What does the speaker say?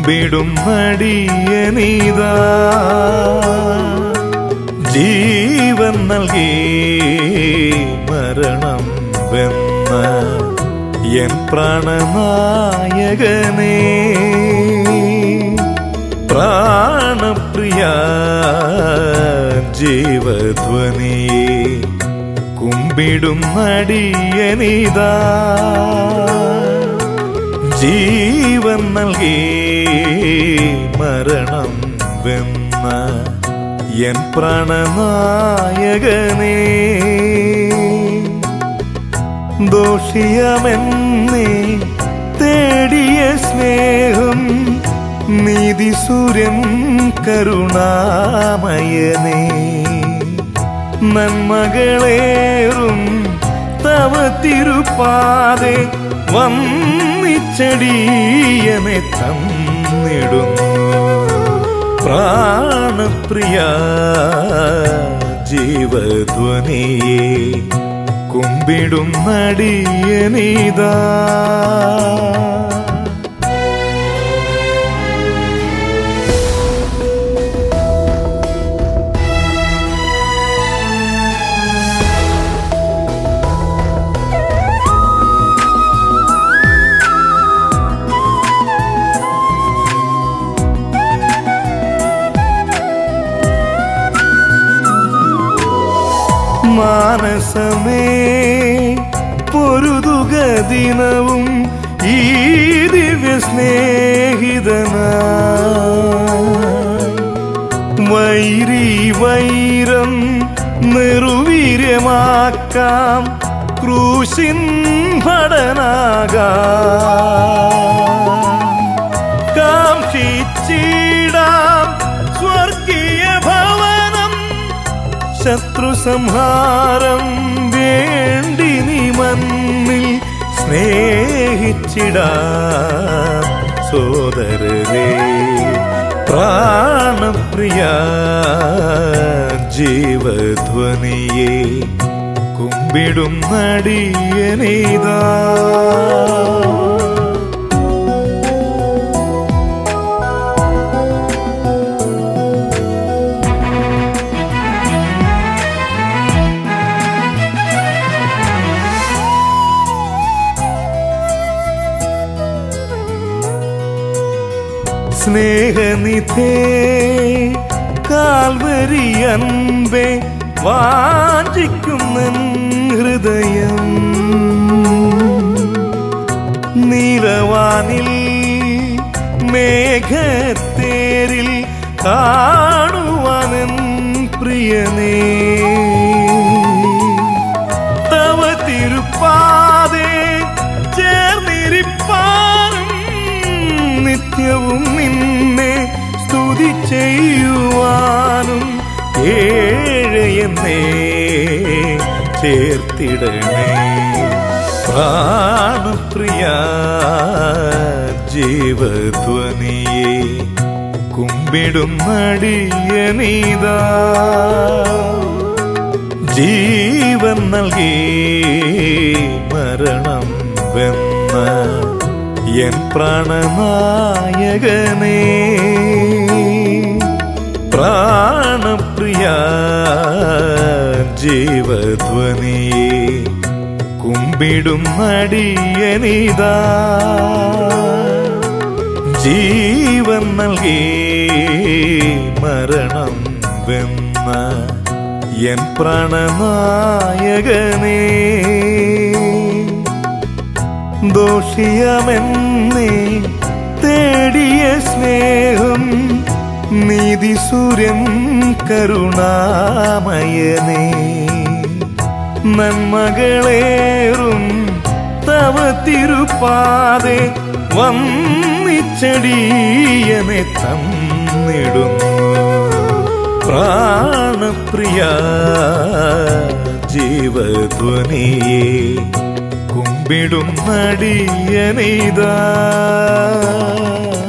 കുമ്പിടും നടിയനീതാ ജീവൻ നൽകി മരണം വെന്ന എൻ പ്രാണനായകനേ പ്രാണപ്രിയ ജീവധ്വനിയെ കുമ്പിടും നടിയനിതാ ജീവൻ നൽകി മരണം വെന്ന എൻ പ്രാണനായകനേ ദോഷിയമെന്നേ തേടിയ സ്നേഹം നീതി സൂര്യൻ കരുണാമയനേ നന്മകളേറും തവ തിരുപ്പാതെ വന്നിച്ചടിയനെ തന്നിടുന്നു പ്രാണപ്രിയ ജീവധ്വനിയെ കുമ്പിടും നടിയനിതാ മാനസമേ പൊരുതുക ദിനവും ഈ ദിവ്യ സ്നേഹിതന വൈരി വൈരം നിർവീര്യമാക്കാം ക്രൂശിൻ ഭടനാകാം കാംക്ഷിച്ചിടാം സ്വർഗീയ ഭവനം ശത്രു സംഹാരം വേണ്ടി നീ മണ്ണിൽ സ്നേഹിച്ചിടാം സോദരരേ പ്രാണപ്രിയ ജീവധ്വനിയെ കുമ്പിടും നടിയനിതാ സ്നേഹനിധേ കാൽവരി അൻപേ വാഞ്ചിക്കുന്ന ഹൃദയം നീലവാനിൽ മേഘത്തേരിൽ കാണുവാനൻ പ്രിയനേ തവ തിരുപ്പാതെ ചേർന്നിരിപ്പാനും നിത്യവും നിന്നെ സ്തുതി ചെയ്യുവാനും ഏഴയെന്നേ ചേർത്തിടണേ പ്രാണപ്രിയ ജീവധ്വനിയെ കുമ്പിടും നടിയനീതാ ജീവൻ നൽകി മരണം വെന്ന എൻ പ്രാണനായകനേ പ്രാണപ്രിയ ജീവധ്വനിയെ കുമ്പിടും നടിയനിതാ ജീവൻ നൽകി മരണം വെന്ന എൻ പ്രാണനായകനേ ദോഷിയമെന്നേ തേടിയ സ്നേഹം നീതി സൂര്യൻ കരുണാമയനേ നന്മകളേറും തവ തിരുപ്പാതെ വന്നിച്ചടിയനെ തന്നിടുന്നു പ്രാണപ്രിയ ജീവധ്വനിയെ കുമ്പിടും നടിയനിതാ